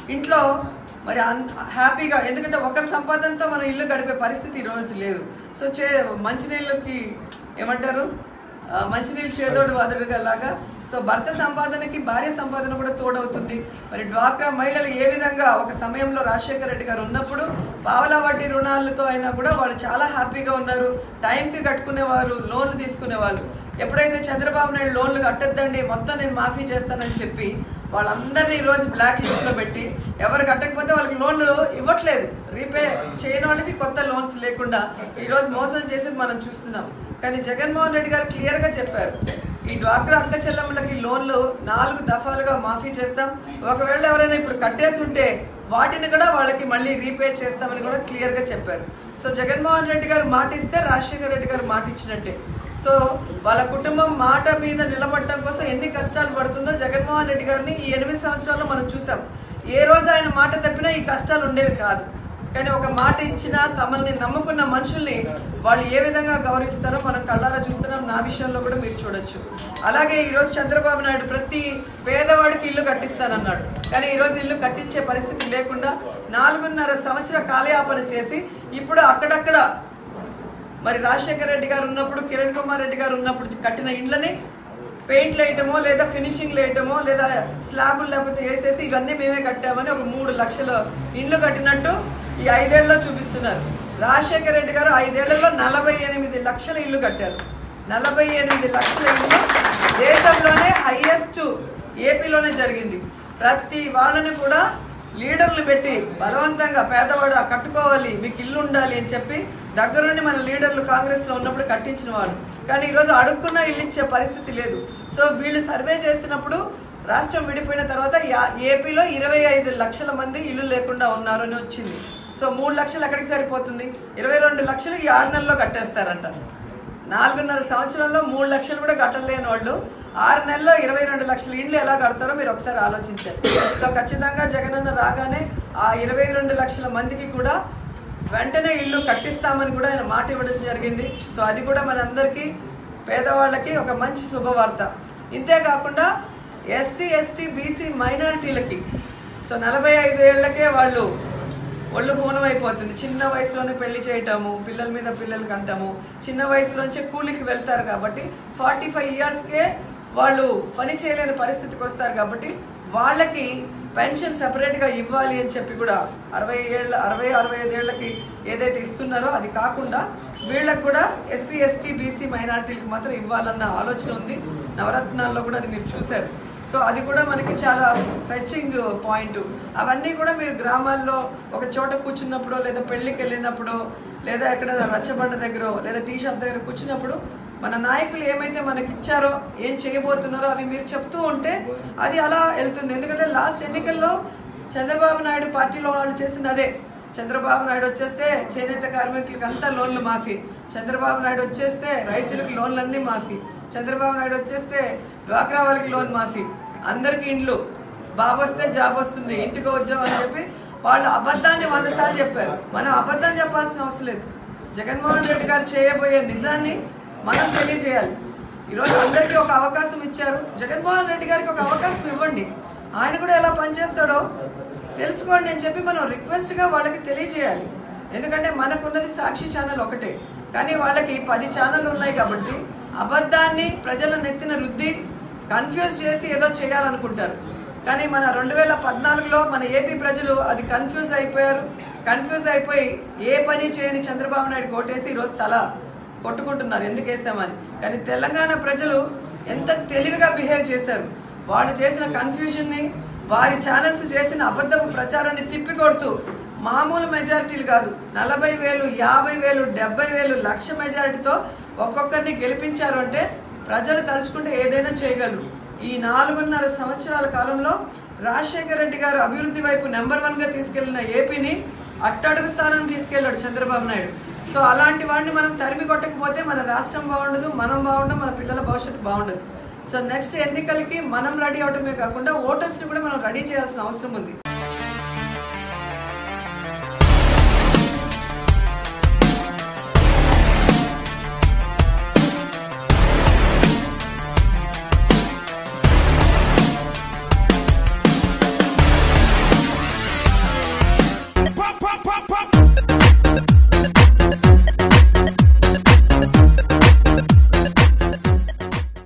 ఇంట్లో మరి అంత హ్యాపీగా ఎందుకంటే ఒకరి సంపాదనతో మనం ఇల్లు గడిపే పరిస్థితి ఈ రోజు లేదు సో చే మంచినీళ్ళకి ఏమంటారు ఆ, మంచినీళ్ళు చేదోడు వాదడుగా లాగా సో భర్త సంపాదనకి భార్య సంపాదన కూడా తోడవుతుంది మరి డ్వాక్రా మహిళలు ఏ విధంగా ఒక సమయంలో రాజశేఖర రెడ్డి గారు ఉన్నప్పుడు పావలా వడ్డీ రుణాలతో అయినా కూడా వాళ్ళు చాలా హ్యాపీగా ఉన్నారు టైంకి కట్టుకునేవారు లోన్లు తీసుకునేవాళ్ళు ఎప్పుడైతే చంద్రబాబు నాయుడు లోన్లు కట్టొద్దండి మొత్తం నేను మాఫీ చేస్తానని చెప్పి వాళ్ళందరినీ ఈ రోజు బ్లాక్ లిస్ట్ లో పెట్టి ఎవరు కట్టకపోతే వాళ్ళకి లోన్లు ఇవ్వట్లేదు రీపే చేయని వాళ్ళకి కొత్త లోన్స్ లేకుండా ఈ రోజు మోసం చేసేది మనం చూస్తున్నాం కానీ జగన్మోహన్ రెడ్డి గారు క్లియర్ గా చెప్పారు ఈ డ్వాక్రా అక్క చెల్లెమ్మలకి లోన్లు నాలుగు దఫాలుగా మాఫీ చేస్తాం ఒకవేళ ఎవరైనా ఇప్పుడు కట్టేసి ఉంటే వాటిని కూడా వాళ్ళకి మళ్ళీ రీపే చేస్తామని కూడా క్లియర్ గా చెప్పారు సో జగన్మోహన్ రెడ్డి గారు మాట ఇస్తే రాజశేఖర రెడ్డి గారు మాట ఇచ్చినట్టే సో వాళ్ళ కుటుంబం మాట మీద నిలబడటం కోసం ఎన్ని కష్టాలు పడుతుందో జగన్మోహన్ రెడ్డి గారిని ఈ ఎనిమిది సంవత్సరాల్లో మనం చూసాం ఏ రోజు ఆయన మాట తప్పినా ఈ కష్టాలు ఉండేవి కాదు కానీ ఒక మాట ఇచ్చినా తమల్ని నమ్ముకున్న మనుషుల్ని వాళ్ళు ఏ విధంగా గౌరవిస్తారో మనం కళ్ళారా చూస్తున్నాం నా విషయంలో కూడా మీరు చూడొచ్చు అలాగే ఈ రోజు చంద్రబాబు నాయుడు ప్రతి పేదవాడికి ఇల్లు కట్టిస్తానన్నాడు కానీ ఈ రోజు ఇల్లు కట్టించే పరిస్థితి లేకుండా నాలుగున్నర సంవత్సర కాలయాపన చేసి ఇప్పుడు అక్కడక్కడ మరి రాజశేఖర రెడ్డి గారు ఉన్నప్పుడు కిరణ్ కుమార్ రెడ్డి గారు ఉన్నప్పుడు కట్టిన ఇండ్లని పెయింట్లు వేయటమో లేదా ఫినిషింగ్ వేయటమో లేదా స్లాబులు లేకపోతే వేసేసి ఇవన్నీ మేమే కట్టామని ఒక మూడు లక్షల ఇండ్లు కట్టినట్టు ఈ ఐదేళ్లలో చూపిస్తున్నారు రాజశేఖర రెడ్డి గారు ఐదేళ్లలో నలభై ఎనిమిది లక్షల ఇల్లు కట్టారు నలభై ఎనిమిది లక్షల ఇల్లు దేశంలోనే హైయెస్ట్ ఏపీలోనే జరిగింది ప్రతి వాళ్ళని కూడా లీడర్లు పెట్టి బలవంతంగా పేదవాడు ఆ కట్టుకోవాలి మీకు ఇల్లు ఉండాలి అని చెప్పి దగ్గరుండి మన లీడర్లు కాంగ్రెస్ లో ఉన్నప్పుడు కట్టించిన వాళ్ళు కానీ ఈరోజు అడుక్కున్న ఇల్లు ఇచ్చే పరిస్థితి లేదు సో వీళ్ళు సర్వే చేసినప్పుడు రాష్ట్రం విడిపోయిన తర్వాత యా- ఏపీలో ఇరవై ఐదు లక్షల మంది ఇల్లు లేకుండా ఉన్నారు అని వచ్చింది సో మూడు లక్షలు ఎక్కడికి సరిపోతుంది ఇరవై రెండు లక్షలు ఈ ఆరు నెలల్లో కట్టేస్తారంట నాలుగున్నర సంవత్సరంలో మూడు లక్షలు కూడా కట్టలేని వాళ్ళు ఆరు నెలల్లో ఇరవై రెండు లక్షల ఇండ్లు ఎలా కడతారో మీరు ఒకసారి ఆలోచించారు సో ఖచ్చితంగా జగనన్న రాగానే ఆ ఇరవై రెండు లక్షల మందికి కూడా వెంటనే ఇల్లు కట్టిస్తామని కూడా ఆయన మాట ఇవ్వడం జరిగింది సో అది కూడా మనందరికీ పేదవాళ్ళకి ఒక మంచి శుభవార్త ఇంతే కాకుండా ఎస్సీ ఎస్టీ బీసీ మైనారిటీలకి సో నలభై ఐదు ఏళ్లకే వాళ్ళు ఒళ్ళు హూనం అయిపోతుంది చిన్న వయసులోనే పెళ్లి చేయటము పిల్లల మీద పిల్లలకి అంటాము చిన్న వయసులోంచే కూలికి వెళ్తారు కాబట్టి ఫార్టీ ఫైవ్ ఇయర్స్కే వాళ్ళు పని చేయలేని పరిస్థితికి వస్తారు కాబట్టి వాళ్ళకి పెన్షన్ సెపరేట్గా ఇవ్వాలి అని చెప్పి కూడా అరవై ఏళ్ళ అరవై అరవై ఐదు ఏళ్ళకి ఏదైతే ఇస్తున్నారో అది కాకుండా వీళ్ళకి కూడా ఎస్సీ ఎస్టీ బీసీ మైనార్టీలకు మాత్రం ఇవ్వాలన్న ఆలోచన ఉంది నవరత్నాల్లో కూడా అది మీరు చూశారు సో అది కూడా మనకి చాలా ఫెచ్చింగ్ పాయింట్ అవన్నీ కూడా మీరు గ్రామాల్లో ఒక చోట కూర్చున్నప్పుడు లేదా పెళ్లికి వెళ్ళినప్పుడు లేదా ఎక్కడైనా రచ్చబండ దగ్గర లేదా టీ షాప్ దగ్గర కూర్చున్నప్పుడు మన నాయకులు ఏమైతే మనకి ఇచ్చారో ఏం చేయబోతున్నారో అవి మీరు చెప్తూ ఉంటే అది అలా వెళ్తుంది ఎందుకంటే లాస్ట్ ఎన్నికల్లో చంద్రబాబు నాయుడు పార్టీలో వాళ్ళు చేసింది అదే చంద్రబాబు నాయుడు వచ్చేస్తే చేనేత కార్మికులకు అంతా లోన్లు మాఫీ చంద్రబాబు నాయుడు వచ్చేస్తే రైతులకు లోన్లన్నీ మాఫీ చంద్రబాబు నాయుడు వచ్చేస్తే డ్వాక్రా వాళ్ళకి లోన్ మాఫీ అందరికి ఇండ్లు బాబు వస్తే జాబ్ వస్తుంది ఇంటికి ఉద్యోగం అని చెప్పి వాళ్ళు అబద్ధాన్ని వంద సార్లు చెప్పారు మనం అబద్ధం చెప్పాల్సిన అవసరం లేదు జగన్మోహన్ రెడ్డి గారు చేయబోయే నిజాన్ని మనం తెలియజేయాలి ఈరోజు అందరికీ ఒక అవకాశం ఇచ్చారు జగన్మోహన్ రెడ్డి గారికి ఒక అవకాశం ఇవ్వండి ఆయన కూడా ఎలా పనిచేస్తాడో తెలుసుకోండి అని చెప్పి మనం రిక్వెస్ట్గా వాళ్ళకి తెలియజేయాలి ఎందుకంటే మనకున్నది సాక్షి ఛానల్ ఒకటే కానీ వాళ్ళకి పది ఛానళ్ళు ఉన్నాయి కాబట్టి అబద్ధాన్ని ప్రజల నెత్తిన రుద్ది కన్ఫ్యూజ్ చేసి ఏదో చేయాలనుకుంటారు కానీ మన రెండు వేల పద్నాలుగులో మన ఏపీ ప్రజలు అది కన్ఫ్యూజ్ అయిపోయారు కన్ఫ్యూజ్ అయిపోయి ఏ పని చేయని చంద్రబాబు నాయుడు కోటేసి ఈరోజు తల కొట్టుకుంటున్నారు ఎందుకు వేసామని కానీ తెలంగాణ ప్రజలు ఎంత తెలివిగా బిహేవ్ చేశారు వాళ్ళు చేసిన కన్ఫ్యూజన్ని వారి ఛానల్స్ చేసిన అబద్ధపు ప్రచారాన్ని తిప్పికొడుతూ మామూలు మెజారిటీలు కాదు నలభై వేలు యాభై వేలు డెబ్బై వేలు లక్ష మెజారిటీతో ఒక్కొక్కరిని గెలిపించారు అంటే ప్రజలు తలుచుకుంటే ఏదైనా చేయగలరు ఈ నాలుగున్నర సంవత్సరాల కాలంలో రాజశేఖర రెడ్డి గారు అభివృద్ధి వైపు నెంబర్ వన్ గా తీసుకెళ్లిన ఏపీని అట్టడుగు స్థానం తీసుకెళ్లాడు చంద్రబాబు నాయుడు సో అలాంటి వాడిని మనం తరిమి కొట్టకపోతే మన రాష్ట్రం బాగుండదు మనం బాగుండం మన పిల్లల భవిష్యత్తు బాగుండదు సో నెక్స్ట్ ఎన్నికలకి మనం రెడీ అవడమే కాకుండా ఓటర్స్ని కూడా మనం రెడీ చేయాల్సిన అవసరం ఉంది